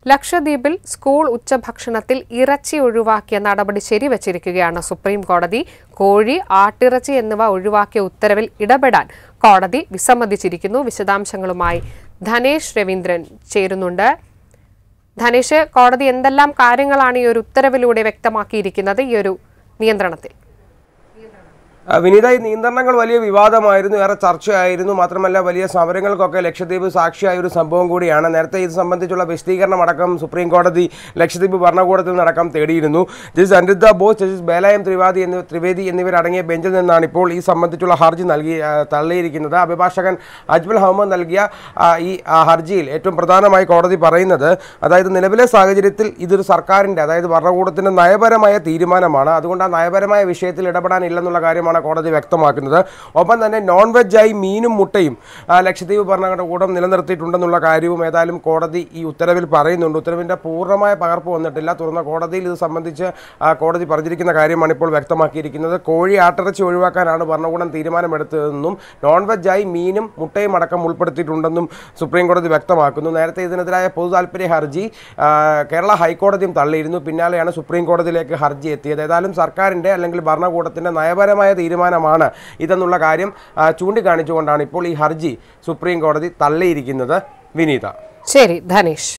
ലക്ഷദ്വീപിൽ സ്കൂൾ ഉച്ചഭക്ഷണത്തിൽ ഇറച്ചി ഒഴിവാക്കിയ നടപടി ശരിവച്ചിരിക്കുകയാണ് സുപ്രീം കോടതി കോഴി ആട്ടിറച്ചി എന്നിവ ഒഴിവാക്കിയ ഉത്തരവിൽ ഇടപെടാൻ കോടതി വിസമ്മതിച്ചിരിക്കുന്നു വിശദാംശങ്ങളുമായി ധനേഷ് രവീന്ദ്രൻ ചേരുന്നുണ്ട് ധനേഷ് കോടതി എന്തെല്ലാം കാര്യങ്ങളാണ് ഈ ഒരു ഉത്തരവിലൂടെ വ്യക്തമാക്കിയിരിക്കുന്നത് ഈ ഒരു നിയന്ത്രണത്തിൽ ആ, വിനീത ഈ നിയന്ത്രണങ്ങൾ വലിയ വിവാദമായിരുന്നു ഏറെ ചർച്ചയായിരുന്നു മാത്രമല്ല വലിയ സമരങ്ങൾക്കൊക്കെ ലക്ഷദ്വീപ് സാക്ഷിയായ ഒരു സംഭവം കൂടിയാണ് നേരത്തെ ഇത് സംബന്ധിച്ചുള്ള വിശദീകരണം അടക്കം സുപ്രീം കോടതി ലക്ഷദ്വീപ് ഭരണകൂടത്തിൽ നിന്നടക്കം തേടിയിരുന്നു ജസ്റ്റിസ് അനിരുദ്ധ ബോസ് ജസ്റ്റിസ് ബേലായം ത്രിവാദി എന്നിവ ത്രിവേദി എന്നിവരടങ്ങിയ ബെഞ്ചിൽ നിന്നാണ് ഇപ്പോൾ ഈ സംബന്ധിച്ചുള്ള ഹർജി നൽകി ആ, തള്ളിയിരിക്കുന്നത് അഭിഭാഷകൻ അജ്മൽ അഹമ്മദ് നൽകിയ ആ, ഈ ആ, ഹർജിയിൽ ഏറ്റവും പ്രധാനമായി കോടതി പറയുന്നത് അതായത് നിലവിലെ സാഹചര്യത്തിൽ ഇതൊരു സർക്കാരിൻ്റെ അതായത് ഭരണകൂടത്തിൻ്റെ നയപരമായ തീരുമാനമാണ് അതുകൊണ്ട് ആ നയപരമായ വിഷയത്തിൽ ഇടപെടാനില്ലെന്നുള്ള കാര്യമാണ് കോടതി വ്യക്തമാക്കുന്നത് ഒപ്പം തന്നെ നോൺ വെജായി മീനും മുട്ടയും ആ, ലക്ഷദ്വീപ് ഭരണകൂടം നിലനിർത്തിയിട്ടുണ്ടെന്നുള്ള കാര്യവും ഏതായാലും കോടതി ഈ ഉത്തരവിൽ പറയുന്നുണ്ട് ഉത്തരവിൻ്റെ പൂർണ്ണമായ പകർപ്പ് വന്നിട്ടില്ല തുറന്ന കോടതിയിൽ ഇത് സംബന്ധിച്ച് ആ, കോടതി പറഞ്ഞിരിക്കുന്ന കാര്യമാണ് ഇപ്പോൾ വ്യക്തമാക്കിയിരിക്കുന്നത് കോഴി ആട്ടിറച്ചി ഒഴിവാക്കാനാണ് ഭരണകൂടം തീരുമാനമെടുത്തതെന്നും നോൺ വെജായി മീനും മുട്ടയും അടക്കം ഉൾപ്പെടുത്തിയിട്ടുണ്ടെന്നും സുപ്രീം കോടതി വ്യക്തമാക്കുന്നു നേരത്തെ ഇതിനെതിരായ പൊതു താല്പര്യ ഹർജി ആ, കേരള ഹൈക്കോടതിയും തള്ളിയിരുന്നു പിന്നാലെയാണ് സുപ്രീം കോടതിയിലേക്ക് ഹർജി എത്തിയത് ഏതായാലും സർക്കാരിൻ്റെ അല്ലെങ്കിൽ ഭരണകൂടത്തിൻ്റെ നയപരമായ തീരുമാനമാണ് ഇതെന്നുള്ള കാര്യം ആ, ചൂണ്ടിക്കാണിച്ചുകൊണ്ടാണ് ഇപ്പോൾ ഈ ഹർജി സുപ്രീം കോടതി തള്ളിയിരിക്കുന്നത് വിനീത ശരി ധനേഷ്